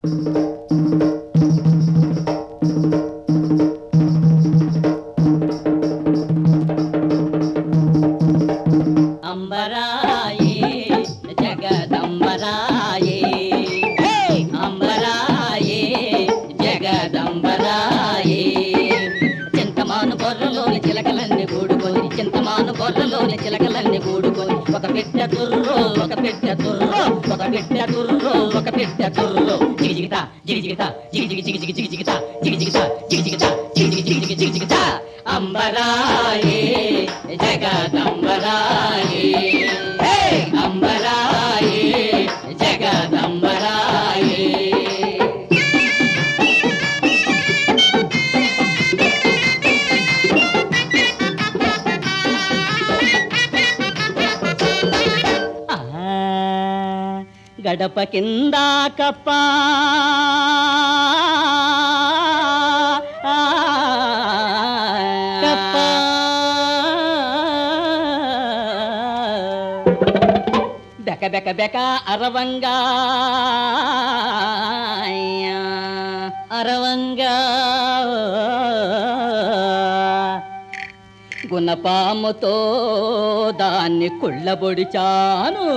అంబరాయే జగదంబరాయే హే! అంబరాయే జగదంబరాయే చింతమాను బొర్రలోని చిలకలన్నీ కూడుకొని చింతమాను బొర్రలోని చిలకలన్నీ కూడుకొని ఒక పెట్టె తుర్రో ఒక పెట్టె తుర్రో ఒక పెట్టె తుర్రో ఒక పెట్టె తుర్రో జిగి జిగిత జిగి జిగిత జిగి జిగి జిగి జిగి జిగి జిగిత జిగి జిగిత జిగి జిగిత జిగి జిగి జిగి జిగి జిగి జిగిత అంబరాయే జగదంబరాయే హే! అంబరాయే జగదంబరాయే ఆ, గడప కింద కప్ప కప్ప బెక బెక బెక అరవంగా అరవంగా గుణపాముతో దాన్ని కుళ్ళబొడిచాను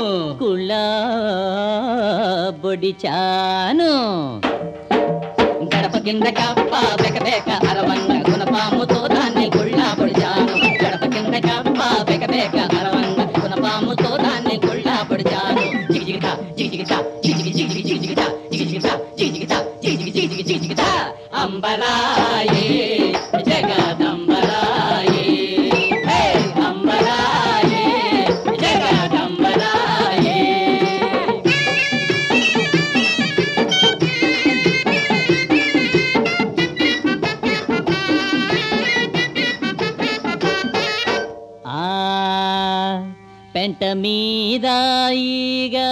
కుళ్ళబొడిచాను గడప కింద కప్ప బెక బెక అరవంగ గుణపాముతో దాన్ని కుళ్ళబొడిచాను గడప కింద కప్ప బెక బెక అరవంగ గుణపాముతో దాన్ని కుళ్ళబొడిచాను జిగి జిగిత జిగి జిగిత జిగి జిగి జిగి జిగి జిగిత జిగి జిగిత జిగి జిగిత జిగి జిగి జిగి జిగి జిగి జిగిత అంబరాయే జగదంబరాయే హే అంబరాయే జగదంబరాయే ఆ పెంట మీద ఈగా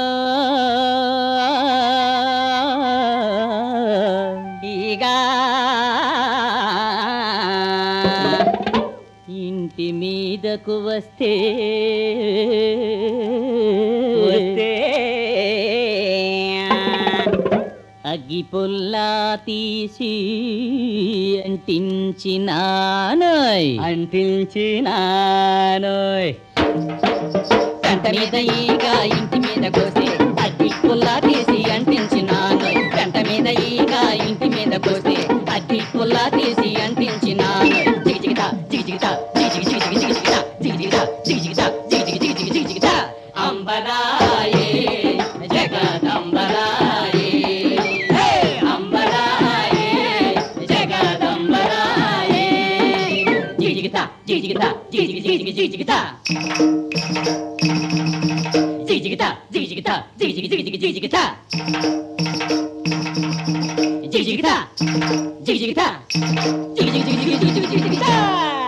ఈగా ఇంటి మీదకు వస్తే వస్తే అగ్గి పుల్లా తీసి అంటించినానోయ్ అంటించినానోయ్ గంట మీద ఈగ ఇంటి మీద కోసి అగ్గి పుల్లా తీసి అంటించినానోయ్ గంట మీద ఈగ ఇంటి మీద కోసి అగ్గి పుల్లా తీసి అంటించినానోయ్ జిగి జిగిత జిగి జిగిత జిగి జిగి జిగి జిగి జిగి జిగిత జిగి జిగిత జిగి జిగిత జిగి జిగి జిగి జిగి జిగి జిగిత అంబరాయే జగదంబరాయే హే అంబరాయే జగదంబరాయే జిగి జిగిత జిగి జిగిత జిగి జిగి జిగి జిగి జిగి జిగిత జిగి జిగిత జిగి జిగిత జిగి జిగి జిగి జిగి జిగి జిగిత జిగి జిగిత జిగి జిగిత జిగి జిగి జిగి జిగి జిగి జిగి జిగి జిగిత